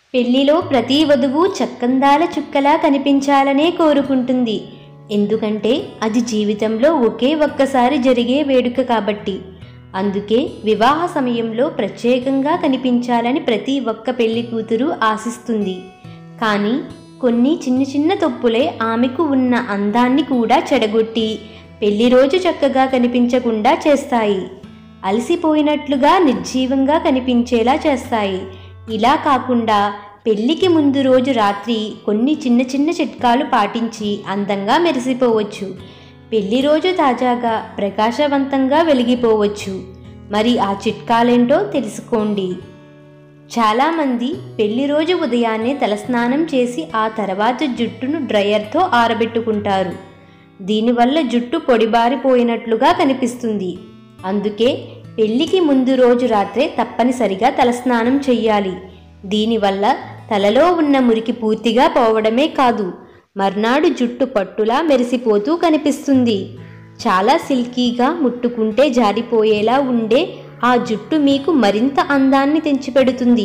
పెళ్లిలో ప్రతి వధువు చక్కందాల చుక్కలా కనిపించాలనే కోరుకుంటుంది ఎందుకంటే అది జీవితంలో ఒకే ఒక్కసారి జరిగే వేడుక కాబట్టి అందుకే వివాహ సమయంలో ప్రత్యేకంగా కనిపించాలని ప్రతి ఒక్క పెళ్లి కూతురు ఆశిస్తుంది కానీ కొన్ని చిన్న చిన్న తప్పులే ఆమెకు ఉన్న అందాన్ని కూడా చెడగొట్టి పెళ్లి రోజు చక్కగా కనిపించకుండా చేస్తాయి అలసిపోయినట్లుగా నిర్జీవంగా కనిపించేలా చేస్తాయి ఇలా కాకుండా పెళ్లికి ముందు రోజు రాత్రి కొన్ని చిన్న చిన్న చిట్కాలు పాటించి అందంగా మెరిసిపోవచ్చు పెళ్లి రోజు తాజాగా ప్రకాశవంతంగా వెలిగిపోవచ్చు మరి ఆ చిట్కాలేంటో తెలుసుకోండి చాలామంది పెళ్లి రోజు ఉదయాన్నే తలస్నానం చేసి ఆ తర్వాత జుట్టును డ్రయర్తో ఆరబెట్టుకుంటారు దీనివల్ల జుట్టు పొడిబారిపోయినట్లుగా కనిపిస్తుంది అందుకే పెళ్లికి ముందు రోజు రాత్రే తప్పనిసరిగా తలస్నానం చెయ్యాలి దీనివల్ల తలలో ఉన్న మురికి పూర్తిగా పోవడమే కాదు మర్నాడు జుట్టు పట్టులా మెరిసిపోతూ కనిపిస్తుంది చాలా సిల్కీగా ముట్టుకుంటే జారిపోయేలా ఉండే ఆ జుట్టు మీకు మరింత అందాన్ని తెచ్చిపెడుతుంది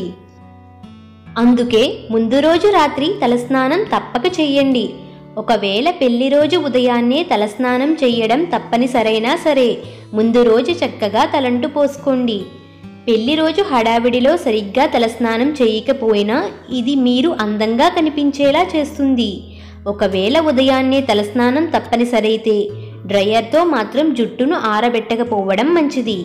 అందుకే ముందు రోజు రాత్రి తలస్నానం తప్పక చెయ్యండి ఒకవేళ పెళ్లి రోజు ఉదయాన్నే తలస్నానం చెయ్యడం తప్పనిసరైనా సరే ముందు రోజు చక్కగా తలంటు పోసుకోండి పెళ్లి రోజు హడావిడిలో సరిగ్గా తలస్నానం చేయకపోయినా ఇది మీరు అందంగా కనిపించేలా చేస్తుంది ఒకవేళ ఉదయాన్నే తలస్నానం తప్పనిసరైతే డ్రయర్తో మాత్రం జుట్టును ఆరబెట్టకపోవడం మంచిది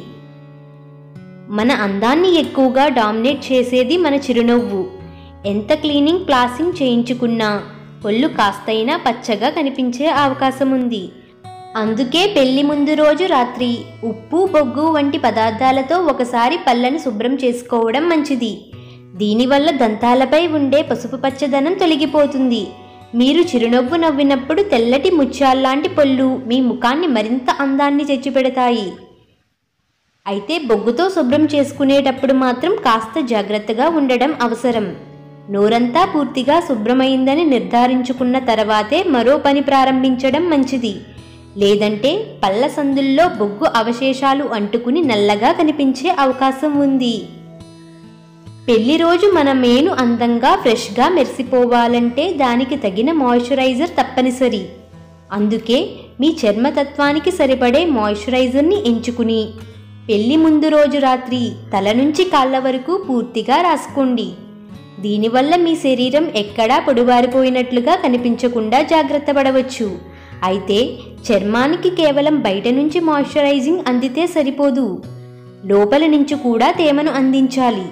మన అందాన్ని ఎక్కువగా డామినేట్ చేసేది మన చిరునవ్వు ఎంత క్లీనింగ్ ప్లాసింగ్ చేయించుకున్నా ఒళ్ళు కాస్తైనా పచ్చగా కనిపించే అవకాశం ఉంది అందుకే పెళ్లి ముందు రోజు రాత్రి ఉప్పు బొగ్గు వంటి పదార్థాలతో ఒకసారి పళ్ళను శుభ్రం చేసుకోవడం మంచిది దీనివల్ల దంతాలపై ఉండే పసుపు పచ్చదనం తొలగిపోతుంది మీరు చిరునవ్వు నవ్వినప్పుడు తెల్లటి ముత్యాల్లాంటి పళ్ళు మీ ముఖాన్ని మరింత అందాన్ని తెచ్చిపెడతాయి అయితే బొగ్గుతో శుభ్రం చేసుకునేటప్పుడు మాత్రం కాస్త జాగ్రత్తగా ఉండడం అవసరం నోరంతా పూర్తిగా శుభ్రమైందని నిర్ధారించుకున్న తర్వాతే మరో పని ప్రారంభించడం మంచిది లేదంటే పళ్ళ సందుల్లో బొగ్గు అవశేషాలు అంటుకుని నల్లగా కనిపించే అవకాశం ఉంది పెళ్లి రోజు మన మేను అందంగా ఫ్రెష్గా మెరిసిపోవాలంటే దానికి తగిన మాయిశ్చరైజర్ తప్పనిసరి అందుకే మీ చర్మతత్వానికి సరిపడే మాయిశ్చరైజర్ని ఎంచుకుని పెళ్లి ముందు రోజు రాత్రి తల నుంచి కాళ్ళ వరకు పూర్తిగా రాసుకోండి దీనివల్ల మీ శరీరం ఎక్కడా పొడిబారిపోయినట్లుగా కనిపించకుండా జాగ్రత్త పడవచ్చు అయితే చర్మానికి కేవలం బయట నుంచి మాయిశ్చరైజింగ్ అందితే సరిపోదు లోపల నుంచి కూడా తేమను అందించాలి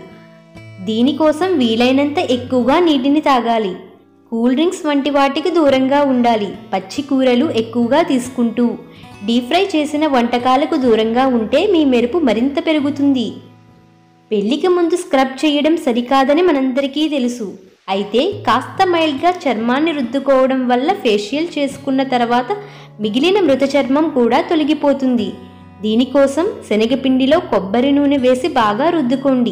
దీనికోసం వీలైనంత ఎక్కువగా నీటిని తాగాలి కూల్ డ్రింక్స్ వంటి వాటికి దూరంగా ఉండాలి పచ్చి కూరలు ఎక్కువగా తీసుకుంటూ డీప్ ఫ్రై చేసిన వంటకాలకు దూరంగా ఉంటే మీ మెరుపు మరింత పెరుగుతుంది పెళ్లికి ముందు స్క్రబ్ చేయడం సరికాదని మనందరికీ తెలుసు అయితే కాస్త మైల్డ్గా చర్మాన్ని రుద్దుకోవడం వల్ల ఫేషియల్ చేసుకున్న తర్వాత మిగిలిన మృత చర్మం కూడా తొలగిపోతుంది దీనికోసం శనగపిండిలో కొబ్బరి నూనె వేసి బాగా రుద్దుకోండి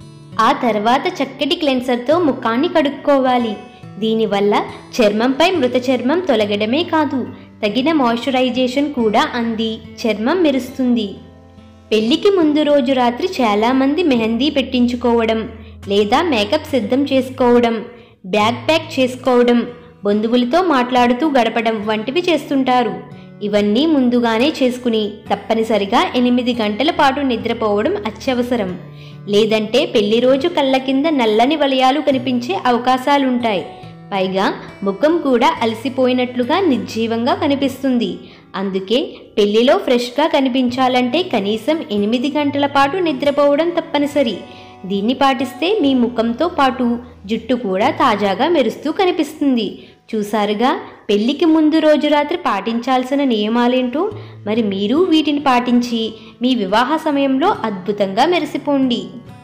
ఆ తర్వాత చక్కటి క్లెన్సర్తో ముఖాన్ని కడుక్కోవాలి దీనివల్ల చర్మంపై మృత చర్మం తొలగడమే కాదు తగిన మాయిశ్చరైజేషన్ కూడా అంది చర్మం మెరుస్తుంది పెళ్లికి ముందు రోజు రాత్రి చాలామంది మెహందీ పెట్టించుకోవడం లేదా మేకప్ సిద్ధం చేసుకోవడం బ్యాగ్ ప్యాక్ చేసుకోవడం బంధువులతో మాట్లాడుతూ గడపడం వంటివి చేస్తుంటారు ఇవన్నీ ముందుగానే చేసుకుని తప్పనిసరిగా ఎనిమిది గంటల పాటు నిద్రపోవడం అత్యవసరం లేదంటే పెళ్లి రోజు కళ్ళ కింద నల్లని వలయాలు కనిపించే అవకాశాలుంటాయి పైగా ముఖం కూడా అలసిపోయినట్లుగా నిర్జీవంగా కనిపిస్తుంది అందుకే పెళ్లిలో ఫ్రెష్గా కనిపించాలంటే కనీసం ఎనిమిది గంటల పాటు నిద్రపోవడం తప్పనిసరి దీన్ని పాటిస్తే మీ ముఖంతో పాటు జుట్టు కూడా తాజాగా మెరుస్తూ కనిపిస్తుంది చూసారుగా పెళ్లికి ముందు రోజు రాత్రి పాటించాల్సిన నియమాలేంటో మరి మీరు వీటిని పాటించి మీ వివాహ సమయంలో అద్భుతంగా మెరిసిపోండి